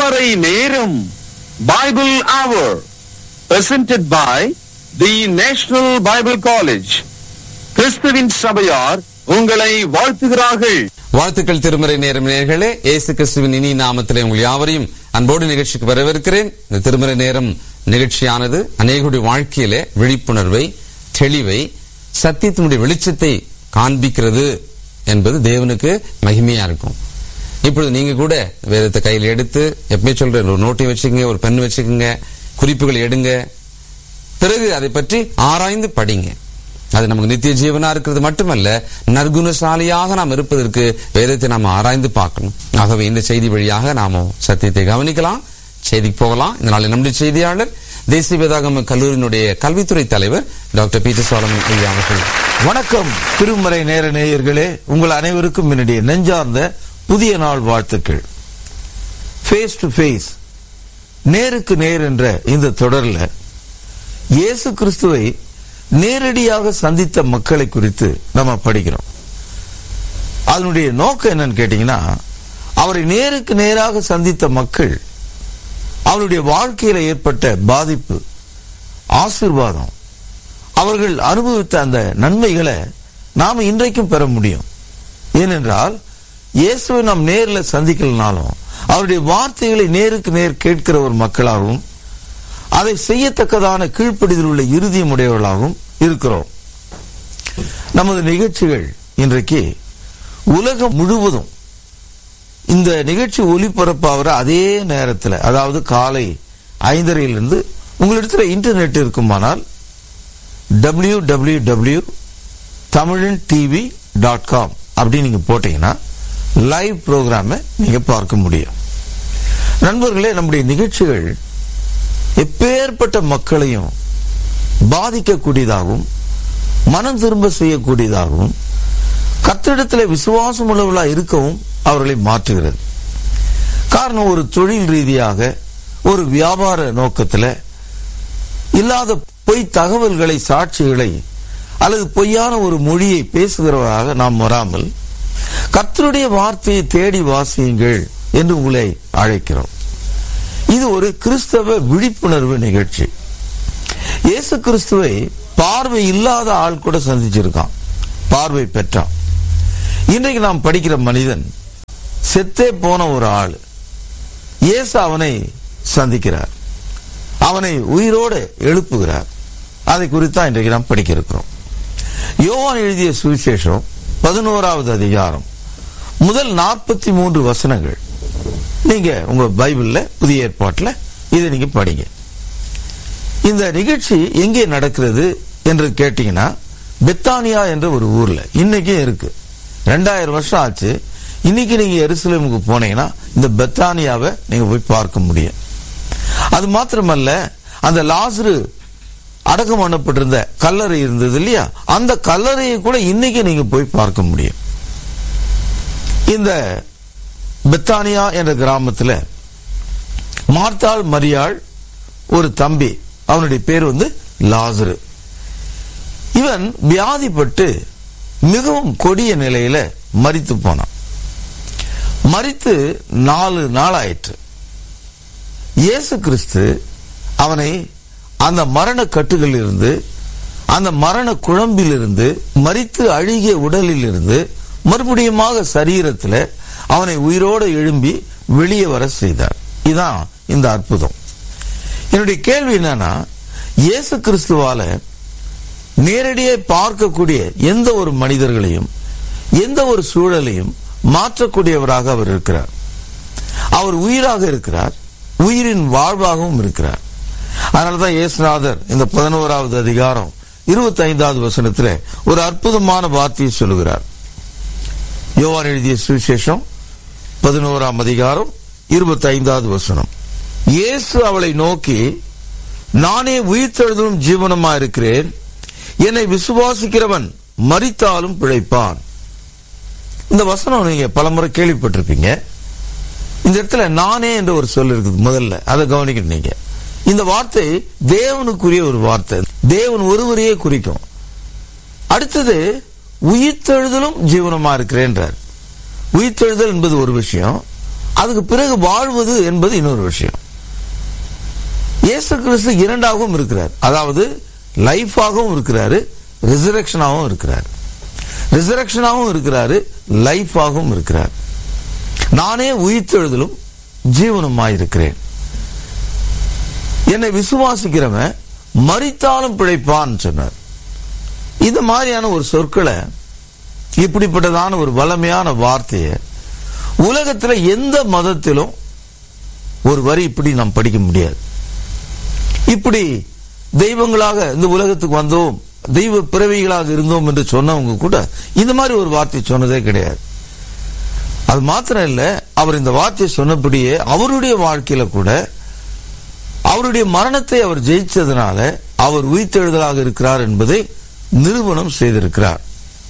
திருமறை நேரம் பைபிள் அவர் presented by the national Bible college கிறிஸ்துவின் சபையார் உங்களை வாழ்த்துகிறார்கள் வாழ்த்துக்கள் திருமறை நேரம் நேர்களே இயேசு கிறிஸ்துவின் இனி நாமத்திலே உங்கள் யாவரையும் அன்போடு நிகழ்ச்சிக்கு வரவேற்கிறேன் இந்த திருமறை நேரம் நிகழ்ச்சியானது அநேகருடைய வாழ்க்கையிலே விழிப்புணர்வை தெளிவை சத்தியத்தினுடைய வெளிச்சத்தை காண்பிக்கிறது என்பது தேவனுக்கு மகிமையா இருக்கும் இப்பொழுது நீங்க கூட வேதத்தை கையில் எடுத்து எப்பவுமே சொல்றேன் ஒரு நோட்டை வச்சுக்கோங்க ஒரு பென் வச்சுக்கோங்க குறிப்புகள் எடுங்க பிறகு அதை பற்றி ஆராய்ந்து படிங்க அது நமக்கு நித்திய ஜீவனா இருக்கிறது மட்டுமல்ல நற்குணசாலியாக நாம் இருப்பதற்கு வேதத்தை நாம் ஆராய்ந்து பார்க்கணும் ஆகவே இந்த செய்தி வழியாக நாம சத்தியத்தை கவனிக்கலாம் செய்திக்கு போகலாம் இந்த நாளில் நம்முடைய செய்தியாளர் தேசிய வேதாகம கல்லூரியினுடைய கல்வித்துறை தலைவர் டாக்டர் பீட்டர் சாலமன் ஐயா அவர்கள் வணக்கம் திருமறை நேர நேயர்களே உங்கள் அனைவருக்கும் என்னுடைய நெஞ்சார்ந்த புதிய நாள் வாழ்த்துக்கள் ஃபேஸ் டு ஃபேஸ் நேருக்கு நேர் என்ற இந்த தொடர்ல இயேசு கிறிஸ்துவை நேரடியாக சந்தித்த மக்களை குறித்து நம்ம படிக்கிறோம் அதனுடைய நோக்கம் என்னன்னு கேட்டீங்கன்னா அவரை நேருக்கு நேராக சந்தித்த மக்கள் அவருடைய வாழ்க்கையில ஏற்பட்ட பாதிப்பு ஆசீர்வாதம் அவர்கள் அனுபவித்த அந்த நன்மைகளை நாம் இன்றைக்கும் பெற முடியும் ஏனென்றால் இயேசுவை நாம் நேரில் சந்திக்கலனாலும் அவருடைய வார்த்தைகளை நேருக்கு நேர் கேட்கிற ஒரு மக்களாகவும் அதை செய்யத்தக்கதான கீழ்ப்படிதல் உள்ள இறுதியும் உடையவர்களாகவும் இருக்கிறோம் நமது நிகழ்ச்சிகள் இன்றைக்கு உலகம் முழுவதும் இந்த நிகழ்ச்சி ஒளிபரப்பாகிற அதே நேரத்தில் அதாவது காலை ஐந்தரையிலிருந்து உங்களிடத்துல இன்டர்நெட் இருக்குமானால் W W W Tamilan TV dot com அப்படின்னு நீங்க போட்டீங்கன்னா லைவ் ப்ரோக்ராமை நீங்க பார்க்க முடியும் நண்பர்களே நம்முடைய நிகழ்ச்சிகள் எப்பேற்பட்ட மக்களையும் பாதிக்கக்கூடியதாகவும் மனம் திரும்ப செய்யக்கூடியதாகவும் கத்திடத்தில் விசுவாசம் உள்ளவர்களா இருக்கவும் அவர்களை மாற்றுகிறது காரணம் ஒரு தொழில் ரீதியாக ஒரு வியாபார நோக்கத்தில் இல்லாத பொய் தகவல்களை சாட்சிகளை அல்லது பொய்யான ஒரு மொழியை பேசுகிறவராக நாம் வராமல் கர்த்தருடைய வார்த்தையை தேடி வாசியுங்கள் என்று உங்களை அழைக்கிறோம் இது ஒரு கிறிஸ்தவ விழிப்புணர்வு நிகழ்ச்சி இயேசு கிறிஸ்துவை பார்வை இல்லாத ஆள் கூட சந்திச்சிருக்கான் பார்வை பெற்றான் இன்றைக்கு நாம் படிக்கிற மனிதன் செத்தே போன ஒரு ஆள் இயேசு அவனை சந்திக்கிறார் அவனை உயிரோடு எழுப்புகிறார் அதை குறித்தான் இன்றைக்கு நாம் படிக்க இருக்கிறோம் யோவான் எழுதிய சுவிசேஷம் பதினோராவது அதிகாரம் முதல் நாற்பத்தி மூன்று வசனங்கள் நீங்க உங்க பைபிள்ல புதிய ஏற்பாட்டில் இதை நீங்க படிங்க இந்த நிகழ்ச்சி எங்கே நடக்கிறது என்று கேட்டீங்கன்னா பெத்தானியா என்ற ஒரு ஊர்ல இன்னைக்கும் இருக்கு ரெண்டாயிரம் வருஷம் ஆச்சு இன்னைக்கு நீங்க எருசலேமுக்கு போனீங்கன்னா இந்த பெத்தானியாவை நீங்க போய் பார்க்க முடியும் அது மாத்திரமல்ல அந்த லாசரு அடக்கம் பண்ணப்பட்டிருந்த கல்லறை இருந்தது இல்லையா அந்த கல்லறையை கூட இன்னைக்கு நீங்க போய் பார்க்க முடியும் இந்த பெத்தானியா என்ற கிராமத்தில் மார்த்தாள் மரியாள் ஒரு தம்பி அவனுடைய பேர் வந்து லாசரு இவன் வியாதிப்பட்டு மிகவும் கொடிய நிலையில மரித்து போனான் மரித்து நாலு நாள் ஆயிற்று இயேசு கிறிஸ்து அவனை அந்த மரண கட்டுகளில் இருந்து அந்த மரண குழம்பிலிருந்து மரித்து அழுகிய உடலில் இருந்து மறுபடியுமாக சரீரத்தில் அவனை உயிரோடு எழும்பி வெளியே வர செய்தார் இதான் இந்த அற்புதம் என்னுடைய கேள்வி என்னன்னா இயேசு கிறிஸ்துவால நேரடியாக பார்க்கக்கூடிய எந்த ஒரு மனிதர்களையும் எந்த ஒரு சூழலையும் மாற்றக்கூடியவராக அவர் இருக்கிறார் அவர் உயிராக இருக்கிறார் உயிரின் வாழ்வாகவும் இருக்கிறார் அதனாலதான் இயேசுநாதர் இந்த பதினோராவது அதிகாரம் இருபத்தி ஐந்தாவது வசனத்தில் ஒரு அற்புதமான வார்த்தையை சொல்லுகிறார் யோவான் எழுதிய சுவிசேஷம் பதினோராம் அதிகாரம் இருபத்தி ஐந்தாவது வசனம் இயேசு அவளை நோக்கி நானே உயிர்த்தெழுதலும் ஜீவனமா இருக்கிறேன் என்னை விசுவாசிக்கிறவன் மரித்தாலும் பிழைப்பான் இந்த வசனம் நீங்க பலமுறை கேள்விப்பட்டிருப்பீங்க இந்த இடத்துல நானே என்ற ஒரு சொல் இருக்குது முதல்ல அதை கவனிக்கணும் நீங்க இந்த வார்த்தை தேவனுக்குரிய ஒரு வார்த்தை தேவன் ஒருவரையே குறிக்கும் அடுத்தது உயிர்த்தெழுதலும் ஜீவனமா இருக்கிறேன்றார் உயிர்த்தெழுதல் என்பது ஒரு விஷயம் அதுக்கு பிறகு வாழ்வது என்பது இன்னொரு விஷயம் இயேசு கிறிஸ்து இரண்டாகவும் இருக்கிறார் அதாவது லைஃபாகவும் இருக்கிறாரு ரிசரக்ஷனாகவும் இருக்கிறார் ரிசரக்ஷனாகவும் இருக்கிறாரு லைஃபாகவும் இருக்கிறார் நானே உயிர்த்தெழுதலும் ஜீவனுமாயிருக்கிறேன் என்னை விசுவாசிக்கிறவன் மரித்தாலும் பிழைப்பான் சொன்னார் இந்த மாதிரியான ஒரு சொற்களை இப்படிப்பட்டதான ஒரு வல்லமையான வார்த்தையை உலகத்துல எந்த மதத்திலும் ஒரு வரி இப்படி நாம் படிக்க முடியாது இப்படி தெய்வங்களாக இந்த உலகத்துக்கு வந்தோம் தெய்வ பிறவிகளாக இருந்தோம் என்று சொன்னவங்க கூட இந்த மாதிரி ஒரு வார்த்தை சொன்னதே கிடையாது அது மாத்திரம் இல்ல அவர் இந்த வார்த்தையை சொன்னபடியே அவருடைய வாழ்க்கையில கூட அவருடைய மரணத்தை அவர் ஜெயிச்சதுனால அவர் உயிர்த்தெழுதலாக இருக்கிறார் என்பதை நிரூபணம் செய்திருக்கிறார்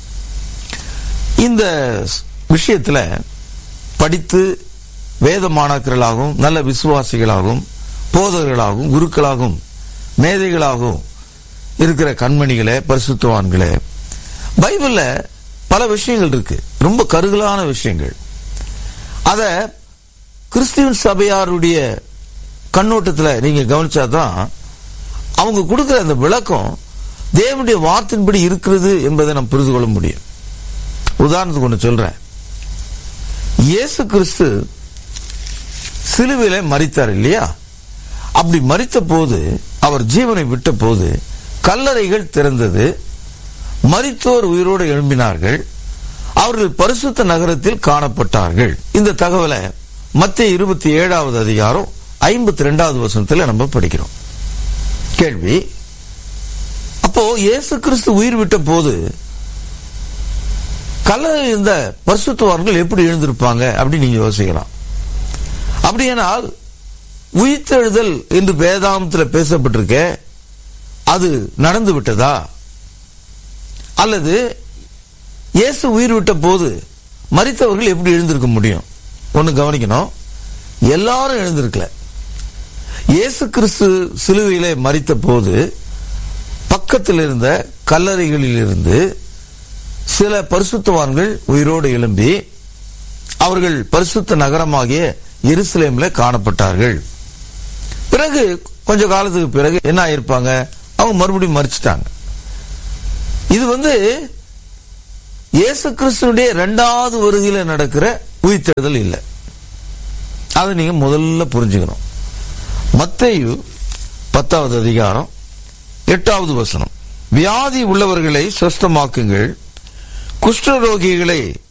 இந்த விஷயத்துல படித்து வேத மாணாக்கர்களாகவும் நல்ல விசுவாசிகளாகவும் போதகர்களாகவும் குருக்களாகவும் மேதைகளாகவும் இருக்கிற கண்மணிகளே பரிசுத்தவான்களே பைபிள்ல பல விஷயங்கள் இருக்கு ரொம்ப கருகலான விஷயங்கள் அத கிறிஸ்டியன் சபையாருடைய கண்ணோட்டத்துல நீங்க கவனிச்சாதான் அவங்க கொடுக்கிற அந்த விளக்கம் தேவனுடைய வார்த்தையின்படி இருக்கிறது என்பதை நாம் புரிந்து கொள்ள முடியும் உதாரணத்துக்கு ஒன்று சொல்றேன் இயேசு கிறிஸ்து சிலுவையில மறித்தார் இல்லையா அப்படி மறித்த போது அவர் ஜீவனை விட்ட போது கல்லறைகள் திறந்தது மரித்தோர் உயிரோடு எழும்பினார்கள் அவர்கள் பரிசுத்த நகரத்தில் காணப்பட்டார்கள் இந்த தகவலை மத்திய இருபத்தி ஏழாவது அதிகாரம் ஐம்பத்தி ரெண்டாவது வசனத்தில் நம்ம படிக்கிறோம் கேள்வி அப்போ இயேசு கிறிஸ்து உயிர் விட்ட போது கல்லறையில் இருந்த பரிசுத்தவான்கள் எப்படி எழுந்திருப்பாங்க அப்படின்னு நீங்க யோசிக்கலாம் அப்படியானால் உயிர்த்தெழுதல் என்று வேதாந்தத்தில் பேசப்பட்டிருக்க அது நடந்து விட்டதா அல்லது இயேசு உயிர் விட்ட போது மரித்தவர்கள் எப்படி எழுந்திருக்க முடியும் ஒன்னு கவனிக்கணும் எல்லாரும் எழுந்திருக்கல இயேசு கிறிஸ்து சிலுவையிலே மறித்த போது பக்கத்தில் இருந்த கல்லறைகளில் இருந்து சில பரிசுத்தவான்கள் உயிரோடு எழும்பி அவர்கள் பரிசுத்த நகரமாகிய எருசலேம்ல காணப்பட்டார்கள் பிறகு கொஞ்ச காலத்துக்கு பிறகு என்ன ஆயிருப்பாங்க அவங்க மறுபடியும் மறிச்சிட்டாங்க இது வந்து இயேசு கிறிஸ்துடைய இரண்டாவது வருகையில நடக்கிற உயிர்த்தெழுதல் இல்லை அதை நீங்க முதல்ல புரிஞ்சுக்கணும் மத்தேயு பத்தாவது அதிகாரம் எட்டாவது வசனம் வியாதி உள்ளவர்களை சுஸ்தமாக்குங்கள் குஷ்டரோகிகளை